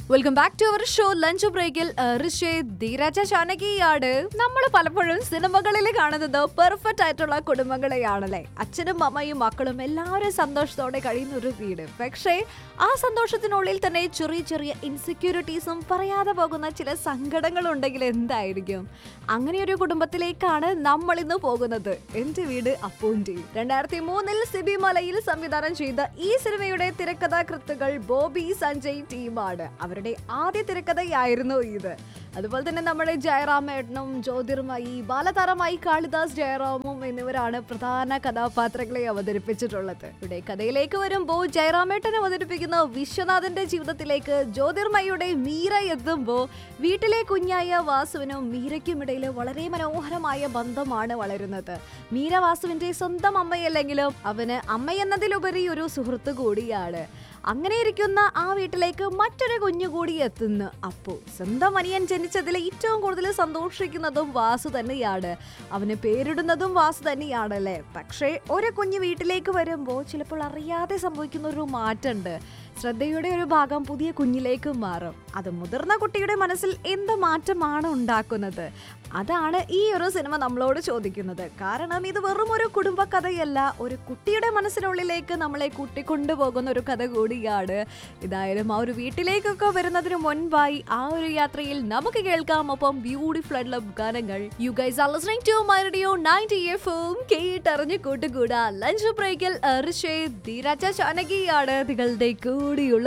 welcome back to our show lunch ബ്രേക്കിൽ ഋഷേ ധീരജ ചാനകിയാണ് നമ്മൾ പലപ്പോഴും സിനിമകളിൽ കാണുന്നത് പെർഫെക്റ്റ് ആയിട്ടുള്ള കുടുംബങ്ങളെയാണല്ലേ അച്ഛനും അമ്മയും മക്കളും എല്ലാവരും സന്തോഷത്തോടെ കഴിയുന്ന ഒരു വീട് പക്ഷേ ആ സന്തോഷത്തിനുള്ളിൽ തന്നെ ചെറിയ ചെറിയ ഇൻസെക്യൂരിറ്റീസും പറയാതെ പോകുന്ന ചില സങ്കടങ്ങളുണ്ടെങ്കിൽ എന്തായിരിക്കും അങ്ങനെ ഒരു കുടുംബത്തിലേക്കാണ് നമ്മൾ ഇന്ന് പോകുന്നത് എന്റെ വീട് അപ്പൂന്റെ രണ്ടായിരത്തി മൂന്നിൽ സിബി മലയിൽ സംവിധാനം ചെയ്ത ഈ സിനിമയുടെ തിരക്കഥാകൃത്തുകൾ ബോബി സഞ്ജയ് ടീമാണ് അവരുടെ ആദ്യ തിരക്കഥയായിരുന്നു ഇത് അതുപോലെ തന്നെ നമ്മുടെ ജയറാമേട്ടനും ജ്യോതിർമയി ബാലതാരമായി കാളിദാസ് ജയറാമും എന്നിവരാണ് പ്രധാന കഥാപാത്രങ്ങളെ അവതരിപ്പിച്ചിട്ടുള്ളത് ഇവിടെ കഥയിലേക്ക് വരുമ്പോൾ ജയറാമേട്ടൻ അവതരിപ്പിക്കുന്ന വിശ്വനാഥന്റെ ജീവിതത്തിലേക്ക് ജ്യോതിർമയുടെ മീര എത്തുമ്പോൾ വീട്ടിലെ കുഞ്ഞായ വാസുവിനും മീരയ്ക്കും ഇടയിൽ വളരെ മനോഹരമായ ബന്ധമാണ് വളരുന്നത് മീര വാസുവിന്റെ സ്വന്തം അമ്മയല്ലെങ്കിലും അവന് അമ്മയെന്നതിലുപരി ഒരു സുഹൃത്ത് കൂടിയാണ് അങ്ങനെ ഇരിക്കുന്ന ആ വീട്ടിലേക്ക് മറ്റൊരു കുഞ്ഞു കൂടി എത്തുന്നു അപ്പോ സ്വന്തം അനിയൻ ജനിച്ചതിൽ ഏറ്റവും കൂടുതൽ സന്തോഷിക്കുന്നതും വാസു തന്നെയാണ് അവന് പേരിടുന്നതും വാസു തന്നെയാണല്ലേ പക്ഷേ ഒരു കുഞ്ഞ് വീട്ടിലേക്ക് വരുമ്പോൾ ചിലപ്പോൾ അറിയാതെ സംഭവിക്കുന്ന ഒരു മാറ്റമുണ്ട് ശ്രദ്ധയുടെ ഒരു ഭാഗം പുതിയ കുഞ്ഞിലേക്ക് മാറും അത് മുതിർന്ന കുട്ടിയുടെ മനസ്സിൽ എന്ത് മാറ്റമാണ് ഉണ്ടാക്കുന്നത് അതാണ് ഈ ഒരു സിനിമ നമ്മളോട് ചോദിക്കുന്നത് കാരണം ഇത് വെറും ഒരു കുടുംബ കഥയല്ല ഒരു കുട്ടിയുടെ മനസ്സിനുള്ളിലേക്ക് നമ്മളെ കൂട്ടിക്കൊണ്ടുപോകുന്ന ഒരു കഥ കൂടിയാണ് ഇതായാലും ആ ഒരു വീട്ടിലേക്കൊക്കെ വരുന്നതിന് മുൻപായി ആ ഒരു യാത്രയിൽ നമുക്ക് കേൾക്കാം ഒപ്പം ബ്യൂട്ടിഫുൾ ആയിട്ടുള്ള ഗാനങ്ങൾ you guys are listening to my radio 90 എഫും കേട്ടറിഞ്ഞ് കൂട്ടുകൂടാ ലഞ്ച് ബ്രേക്കിൽ ഋഷേ ധീരജ ചാനകിയാണ് നിങ്ങളുടെ കൂടിയുള്ള